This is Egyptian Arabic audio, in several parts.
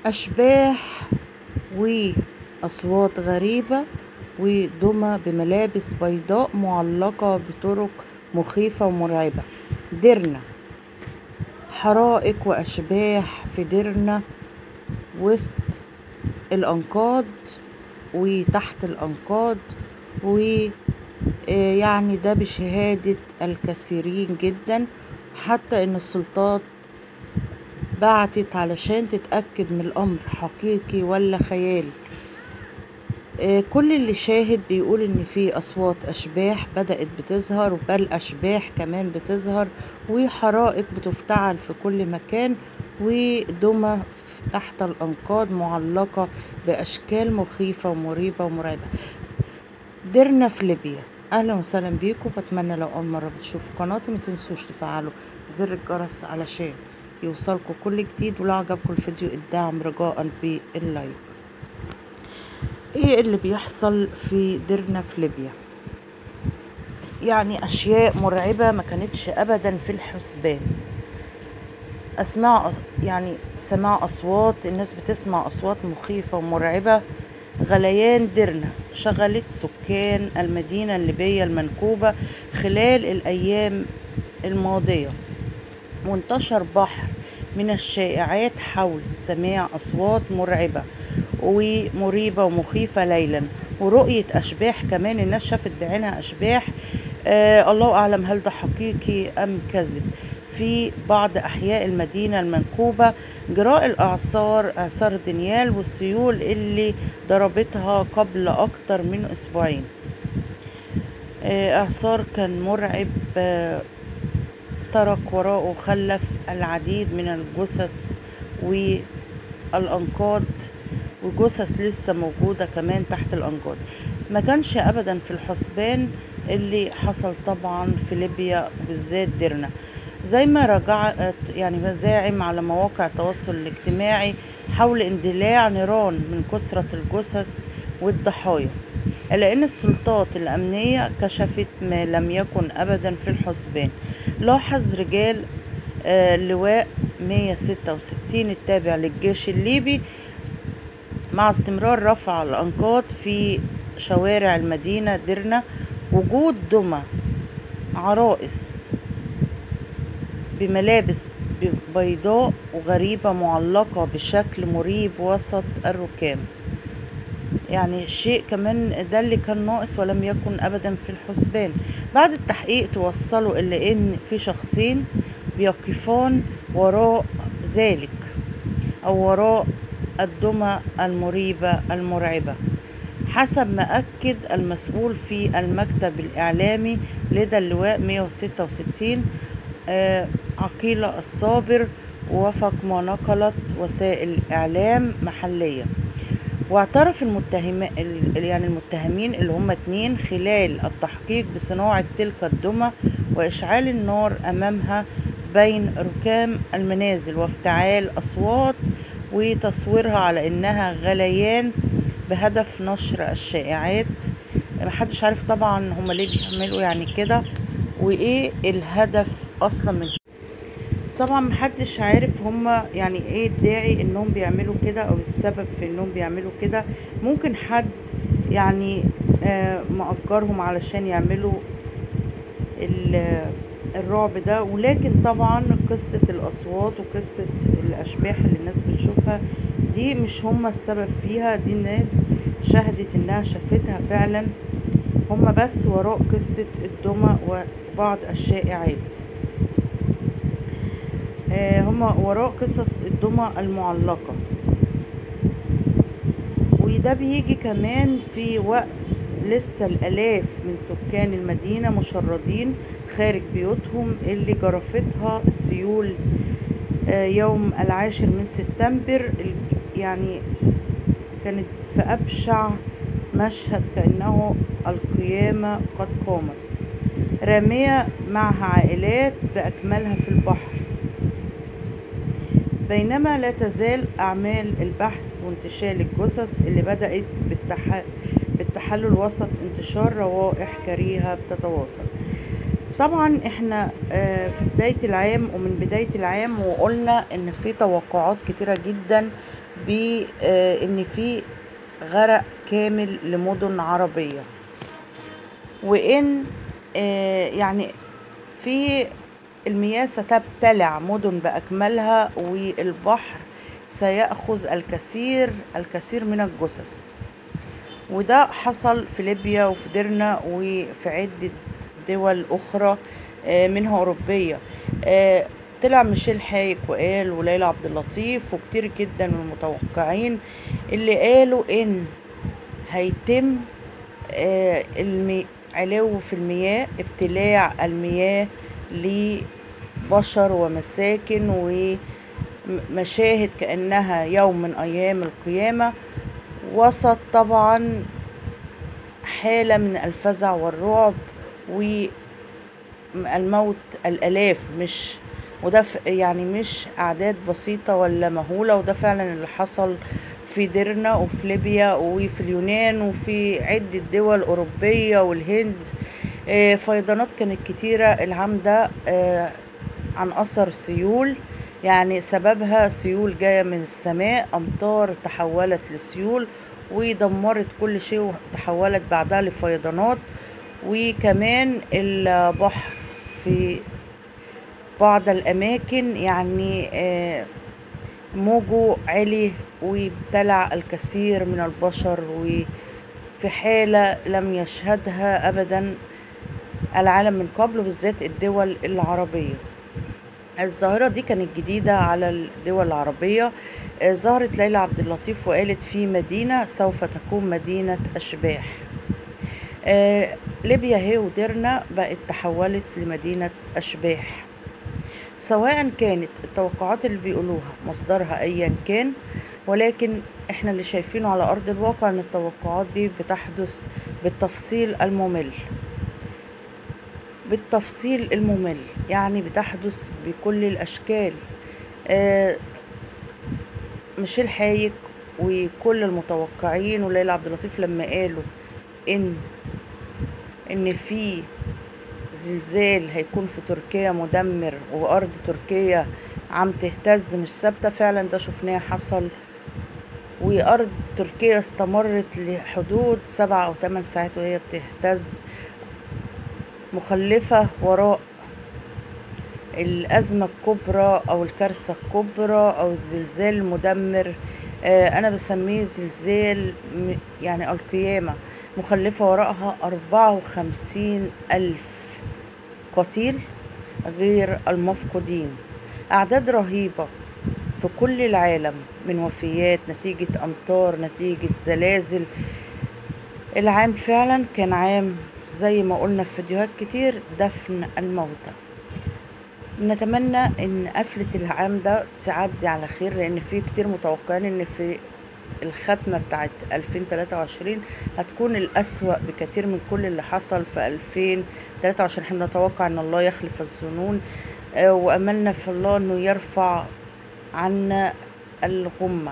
أشباح وأصوات غريبة ودمى بملابس بيضاء معلقة بطرق مخيفة ومرعبة ديرنا حرائق وأشباح في ديرنا وسط الأنقاض وتحت الأنقاض ويعني ده بشهادة الكثيرين جدا حتى إن السلطات بعتت علشان تتأكد من الأمر حقيقي ولا خيال آه، كل اللي شاهد بيقول ان في اصوات اشباح بدأت بتظهر بل اشباح كمان بتظهر وحرائق بتفتعل في كل مكان ودمى تحت الانقاض معلقة باشكال مخيفة ومريبة ومرعبة ديرنا في ليبيا اهلا وسهلا بيكم بتمنى لو اول مرة بتشوفوا قناتي ما تنسوش تفعلوا زر الجرس علشان يوصلكم كل جديد ولو عجبكم الفيديو الدعم رجاء باللايك ايه اللي بيحصل في ديرنا في ليبيا يعني اشياء مرعبة ما كانتش ابدا في الحسبان اسمع يعني سماع اصوات الناس بتسمع اصوات مخيفة ومرعبة غليان ديرنا شغلت سكان المدينة الليبية المنكوبة خلال الايام الماضية وانتشر بحر من الشائعات حول سماع اصوات مرعبة ومريبة ومخيفة ليلا ورؤية أشباح كمان الناس شافت بعينها أشباح آه الله أعلم هل ده حقيقي أم كذب في بعض أحياء المدينة المنكوبة جراء الإعصار إعصار دانيال والسيول اللي ضربتها قبل أكتر من أسبوعين آه إعصار كان مرعب آه ترك وراءه خلف العديد من الجثث والأنقاض وجثث لسه موجودة كمان تحت الأنقاض ما كانش أبدا في الحسبان اللي حصل طبعا في ليبيا وبالذات ديرنا زي ما رجعت يعني مزاعم على مواقع التواصل الاجتماعي حول اندلاع نيران من كثرة الجثث والضحايا إلا أن السلطات الأمنية كشفت ما لم يكن أبدا في الحسبان لاحظ رجال آه لواء 166 التابع للجيش الليبي مع استمرار رفع الأنقاض في شوارع المدينة ديرنا وجود دمى عرائس بملابس بيضاء وغريبة معلقة بشكل مريب وسط الركام يعني شيء كمان ده اللي كان ناقص ولم يكن أبدا في الحسبان بعد التحقيق توصلوا إلى أن في شخصين بيقفان وراء ذلك أو وراء الدمى المريبة المرعبة حسب ما أكد المسؤول في المكتب الإعلامي لدى اللواء 166 آه عقيلة الصابر وفق ما نقلت وسائل إعلام محلية واعترف المتهم يعني المتهمين اللي هم اتنين خلال التحقيق بصناعة تلك الدمى وإشعال النار أمامها بين ركام المنازل وافتعال أصوات وتصويرها على إنها غليان بهدف نشر الشائعات محدش عارف طبعا هما ليه بيعملوا يعني كده وايه الهدف اصلا من طبعا محدش عارف هما يعني ايه الداعي انهم بيعملوا كده او السبب في انهم بيعملوا كده ممكن حد يعني آه مأجرهم علشان يعملوا الرعب ده ولكن طبعا قصة الأصوات وقصة الأشباح اللي الناس بتشوفها دي مش هما السبب فيها دي الناس شهدت انها شافتها فعلا هما بس وراء قصة الدمى وبعض الشائعات آه هما وراء قصص الدمى المعلقة وده بيجي كمان في وقت لسه الآلاف من سكان المدينة مشردين خارج بيوتهم اللي جرفتها السيول آه يوم العاشر من سبتمبر يعني كانت في أبشع مشهد كأنه القيامة قد قامت رامية معها عائلات بأكملها في البحر بينما لا تزال أعمال البحث وانتشال الجثث اللي بدأت بالتح... بالتحلل وسط انتشار روائح كريهة بتتواصل طبعا احنا في بداية العام ومن بداية العام وقلنا ان في توقعات كتيرة جدا بإن في غرق كامل لمدن عربية وإن آه، يعني في المياه ستبتلع مدن بأكملها والبحر سيأخذ الكثير الكثير من الجثث وده حصل في ليبيا وفي ديرنا وفي عدة دول أخرى آه، منها أوروبية آه، طلع ميشيل حايك وقال وليلى عبد اللطيف وكتير جدا من المتوقعين اللي قالوا إن هيتم آه، المي... علو في المياه ابتلاع المياه لبشر ومساكن ومشاهد كأنها يوم من أيام القيامة وسط طبعا حالة من الفزع والرعب والموت الآلاف مش وده ف- يعني مش أعداد بسيطة ولا مهولة وده فعلا اللي حصل في ديرنا وفي ليبيا وفي اليونان وفي عدة دول أوروبية والهند آه، فيضانات كانت كتيرة العام ده آه، عن أثر سيول يعني سببها سيول جاية من السماء أمطار تحولت لسيول ودمرت كل شيء وتحولت بعدها لفيضانات وكمان البحر في بعض الأماكن يعني آه، موجه عالي وابتلع الكثير من البشر وفي حالة لم يشهدها أبدا العالم من قبل بالذات الدول العربية الظاهرة دي كانت جديدة على الدول العربية آه، ظهرت ليلى عبد اللطيف وقالت في مدينة سوف تكون مدينة أشباح آه، ليبيا هي وديرنا بقت تحولت لمدينة أشباح سواء كانت التوقعات اللي بيقولوها مصدرها أيا كان ولكن احنا اللي شايفينه على أرض الواقع ان التوقعات دي بتحدث بالتفصيل الممل بالتفصيل الممل يعني بتحدث بكل الأشكال آه، ميشيل حايك وكل المتوقعين وليلى عبد اللطيف لما قالوا ان ان في زلزال هيكون في تركيا مدمر وارض تركيا عم تهتز مش ثابته فعلا ده شفناه حصل وارض تركيا استمرت لحدود سبعة او ثمان ساعات وهي بتهتز مخلفه وراء الأزمة الكبرى أو الكارثة الكبرى أو الزلزال المدمر آه، أنا بسميه زلزال م- يعني القيامة مخلفة وراءها أربعة وخمسين ألف قتيل غير المفقودين أعداد رهيبة في كل العالم من وفيات نتيجة أمطار نتيجة زلازل العام فعلا كان عام زي ما قلنا في فيديوهات كتير دفن الموتى نتمنى ان قفلة العام ده تعدي على خير لان في كتير متوقعين ان في الختمة بتاعت 2023 هتكون الأسوأ بكثير من كل اللي حصل في 2023 احنا نتوقع ان الله يخلف الظنون آه، وأملنا في الله انه يرفع عنا الغمة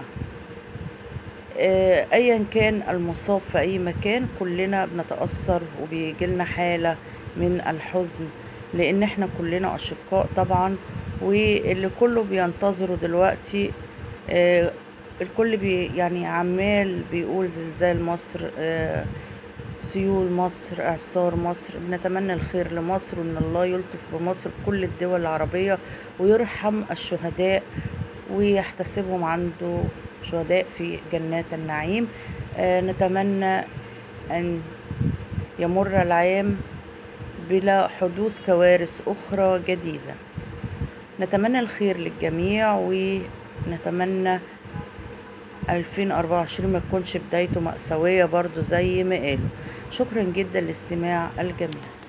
آه، ايا كان المصاب في اي مكان كلنا بنتأثر وبيجيلنا حالة من الحزن لان احنا كلنا اشقاء طبعا واللي كله بينتظره دلوقتي آه، الكل بي يعني عمال بيقول زلزال مصر آه، سيول مصر اعصار مصر بنتمنى الخير لمصر وان الله يلطف بمصر بكل الدول العربية ويرحم الشهداء ويحتسبهم عنده شهداء في جنات النعيم آه، نتمنى أن يمر العام بلا حدوث كوارث أخرى جديدة نتمنى الخير للجميع ونتمنى 2024 ما تكونش بدايته مأساوية برضو زي ما قالوا شكرا جدا لاستماع الجميع